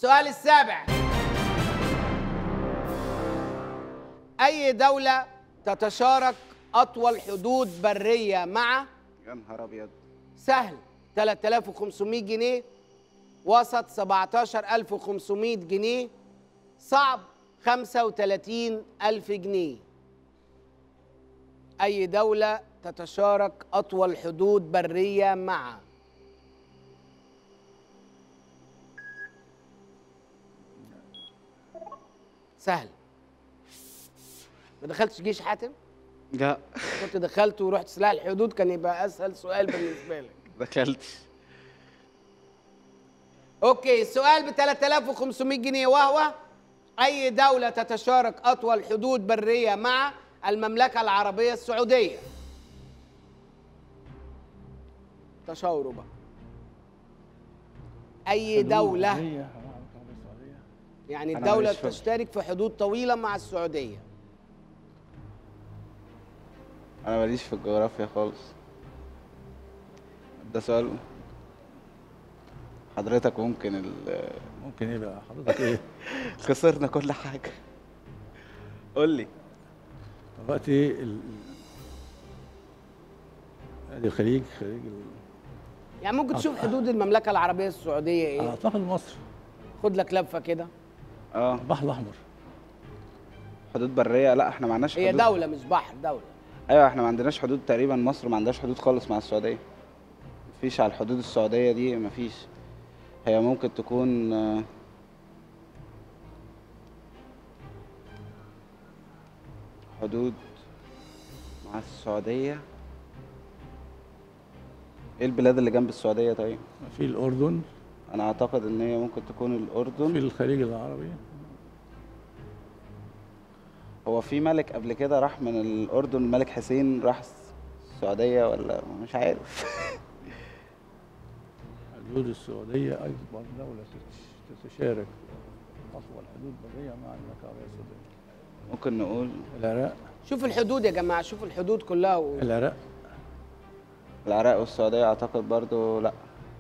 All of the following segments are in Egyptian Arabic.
السؤال السابع أي دولة تتشارك أطول حدود برية مع يا نهار ابيض سهل 3500 جنيه وسط 17500 جنيه صعب 35000 جنيه أي دولة تتشارك أطول حدود برية مع سهل ما دخلتش جيش حاتم؟ لا كنت دخلت ورحت سلاح الحدود كان يبقى أسهل سؤال بالنسبة لك دخلت اوكي السؤال ب 3500 جنيه وهو اي دوله تتشارك اطول حدود بريه مع المملكه العربيه السعوديه تشاوروا بقى اي دوله هي يعني أنا الدوله ماليش فكرة. تشترك في حدود طويله مع السعوديه انا ماليش في الجغرافيا خالص ده سؤال حضرتك ممكن ال- ممكن ايه بقى حضرتك ايه خسرنا كل حاجه قول لي دلوقتي ال- ال- ادي الخليج خليج ال- يعني ممكن تشوف حدود المملكه العربيه السعوديه ايه اعتقد مصر خد لك لفه كده اه البحر الاحمر حدود بريه لا احنا ما عندناش هي حدود دوله مش بحر دوله ايوه احنا ما عندناش حدود تقريبا مصر ما عندهاش حدود خالص مع السعوديه مفيش على الحدود السعوديه دي مفيش هي ممكن تكون آه، حدود مع السعوديه ايه البلاد اللي جنب السعوديه طيب في الاردن انا اعتقد ان هي ممكن تكون في الاردن الخليج العربي هو في ملك قبل كده راح من الاردن الملك حسين راح السعوديه ولا مش عارف حدود السعوديه اكبر دوله تتش- تتشارك في اطول حدود بريه مع المملكه العربيه السعوديه ممكن نقول العراق شوف الحدود يا جماعه شوف الحدود كلها و... العراق العراق والسعودية أعتقد برضو لأ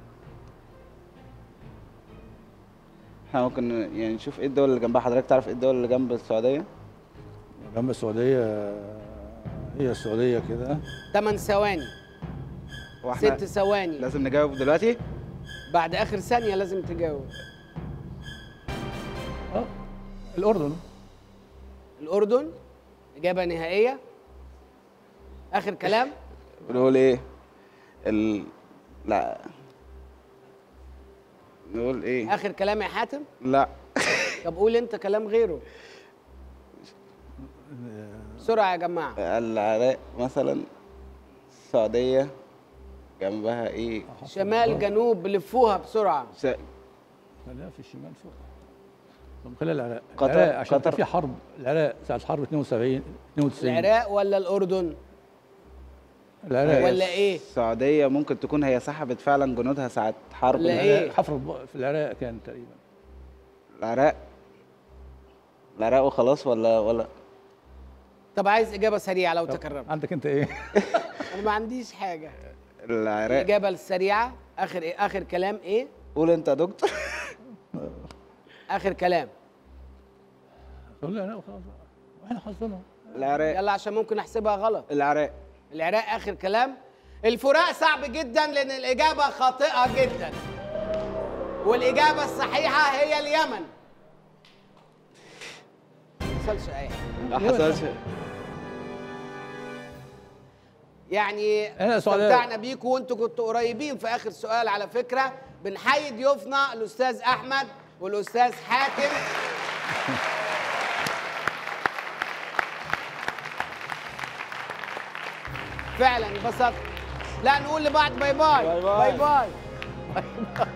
احنا ممكن يعني نشوف ايه الدول اللي جنبها حضرتك تعرف ايه الدول اللي جنب السعودية؟ جنب السعوديه هي السعوديه كده 8 ثواني واحنا 6 ثواني لازم نجاوب دلوقتي؟ بعد اخر ثانيه لازم تجاوب اه الاردن الاردن اجابه نهائيه اخر كلام بنقول ايه؟ ال لا نقول ايه؟ اخر كلام يا حاتم لا طب قول انت كلام غيره بسرعه يا جماعه العراق مثلا السعودية جنبها ايه؟ شمال جنوب لفوها بسرعه س... خليها في الشمال فوق طب خليها العراق قطر- العراق عشان قطر. كان في حرب العراق ساعة الحرب 72 92 العراق ولا الاردن العراق ولا ايه السعودية ممكن تكون هي سحبت فعلا جنودها ساعة حرب ولا العراق. إيه؟ العراق حفر الب- في العراق كان تقريبا العراق العراق وخلاص ولا ولا طب عايز اجابه سريعه لو تكرمت عندك انت ايه؟ انا ما عنديش حاجه العراق الاجابه السريعه اخر ايه اخر كلام ايه قول انت يا دكتور اخر كلام قول العراق وخلاص بقى واحنا حظنا العراق يلا عشان ممكن احسبها غلط العراق العراق اخر كلام الفراق صعب جدا لان الاجابه خاطئه جدا والاجابه الصحيحه هي اليمن ما حصلش اي حاجه ما حصلش يعني أنا سؤال- استمتعنا بيكم وانتوا كنتوا قريبين في اخر سؤال على فكره بنحيي ضيوفنا الاستاذ احمد والاستاذ حاتم فعلا انبسطت لا نقول لبعض باي باي باي باي. باي, باي.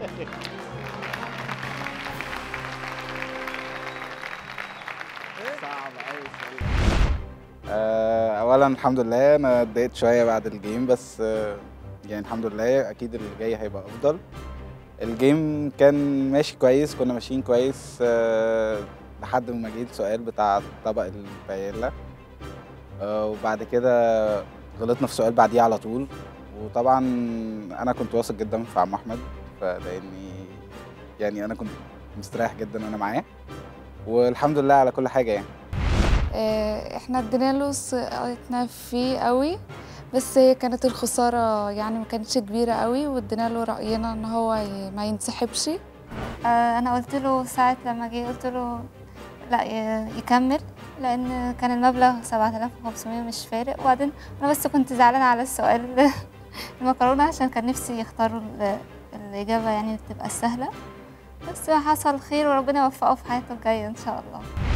آه، اولا الحمد لله انا اتضايقت شويه بعد الجيم بس آه، يعني الحمد لله اكيد اللي جاي هيبقى افضل الجيم كان ماشي كويس كنا ماشيين كويس آه، لحد ما جه السؤال بتاع طبق البايلا آه، وبعد كده غلطنا في سؤال بعديه على طول وطبعا انا كنت واثق جدا في عم احمد فلاني يعني انا كنت مستريح جدا وانا معاه والحمد لله على كل حاجه يعني آه، احنا ادينا له ثقتنا فيه قوي بس هي كانت الخسارة يعني ما كانتش كبيرة قوي وادينا له رأينا ان هو ي- ما ينسحبش آه، انا قلت له ساعه لما جه قلت له لا ي- يكمل لان كان المبلغ 7500 مش فارق وبعدين انا بس كنت زعلانه على السؤال المكرونه عشان كان نفسي يختاروا ال- الاجابه يعني تبقى سهله بس حصل خير وربنا يوفقه في حياته الجايه ان شاء الله